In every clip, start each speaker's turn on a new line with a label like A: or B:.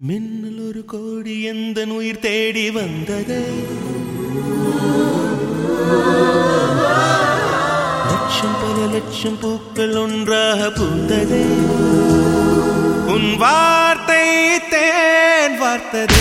A: மின்னல் ஒரு கோடி எந்த உயிர் தேடி வந்தது லட்சம் பல லட்சம் பூக்கள் ஒன்றாக பூந்தது உன் வார்த்தை தேன் வார்த்தது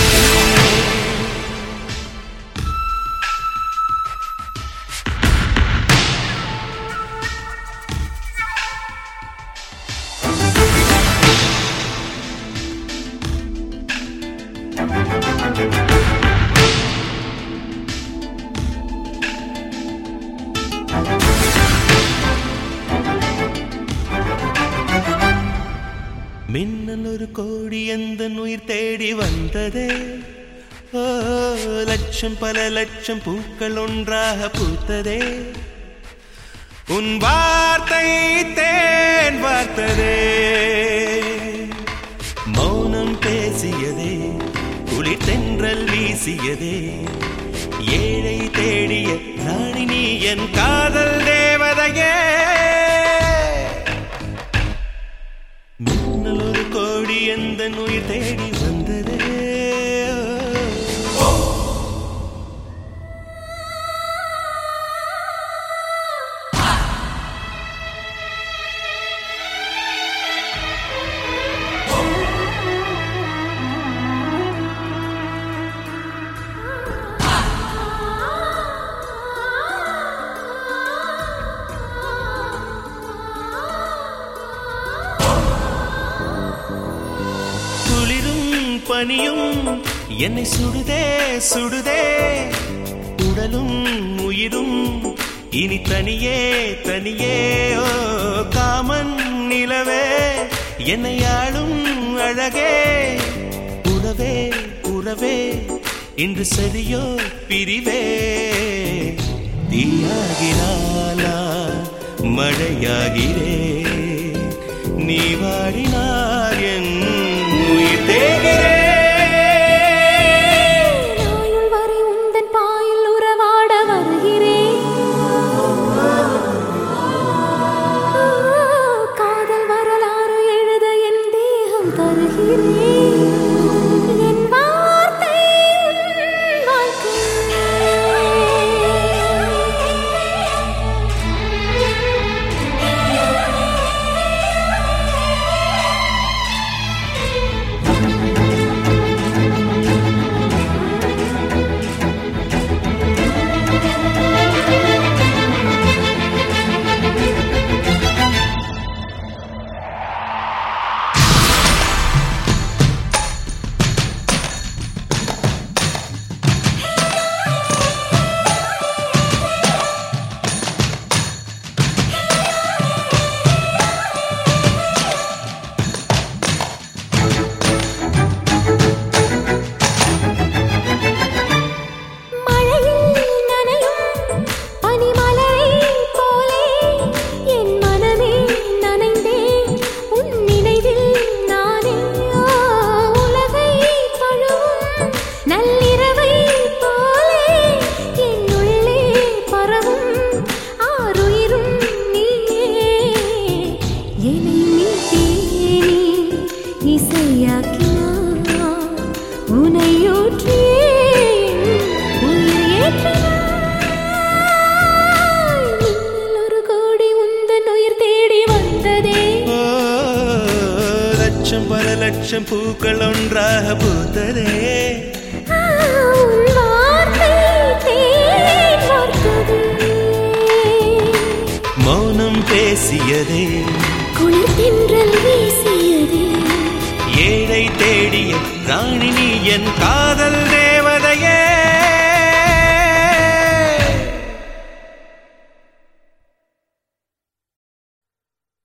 A: மின்னல் ஒரு கோடி எந்த உயிர் தேடி வந்ததே ஓ லட்சம் பல லட்சம் பூக்கள் ஒன்றாக பூத்ததே உன் வார்த்தை தேன் வார்த்ததே மௌனம் பேசியதே குளிர் தென்றல் வீசியதே ஏழை தேடிய ராணி நீ என் காதல் தேவதையே மின்னல் ஒரு கோடி எந்த உயிர் தேடி வந்ததே குளிரும் பனியும் என்னை சுடுதே சுடுதே உடலும் உயிரும் இனி தனியே தனியே ஓ காமன் நிலவே என்னை ஆளும் அழகே உறவே உறவே இன்று சரியோ பிரிவே தீயாகினாலா மழையாகிறே நீ வாடினார் என் உயிர் தேகிறே
B: நாயுள் வரை உந்தன் பாயில் உறவாட வருகிறேன் காதல் வரலாறு எழுத என் தேகம் தருகிறேன் என் வார்த்தை உன் வாழ்க்கை மழையில் நனையும் பனிமலையைப் போலே என் மனமே நனைந்தே உன் நினைவில் நானே ஆ, உலகைத் தழுவும் நள்ளிரவைப் போலே என் உள்ளே பரவும் ஆருயிரும் நீயே என்னை மீட்டேனே இசையாக்கினாய் உனையூற்றியே உயிர் ஏற்றினாய் மின்னல் ஒரு கோடி உந்தன் உயிர் தேடி வந்ததே
A: ஓ, லட்சம் பல லட்சம் பூக்கள் ஒன்றாக பூத்ததே
B: ஆ, உன் வார்த்தை தேன் வார்த்ததே
A: மௌனம் பேசியதே
B: குளிர் தென்றல் வீசியதே
A: ஏழை தேடிய ராணி நீ என் காதல்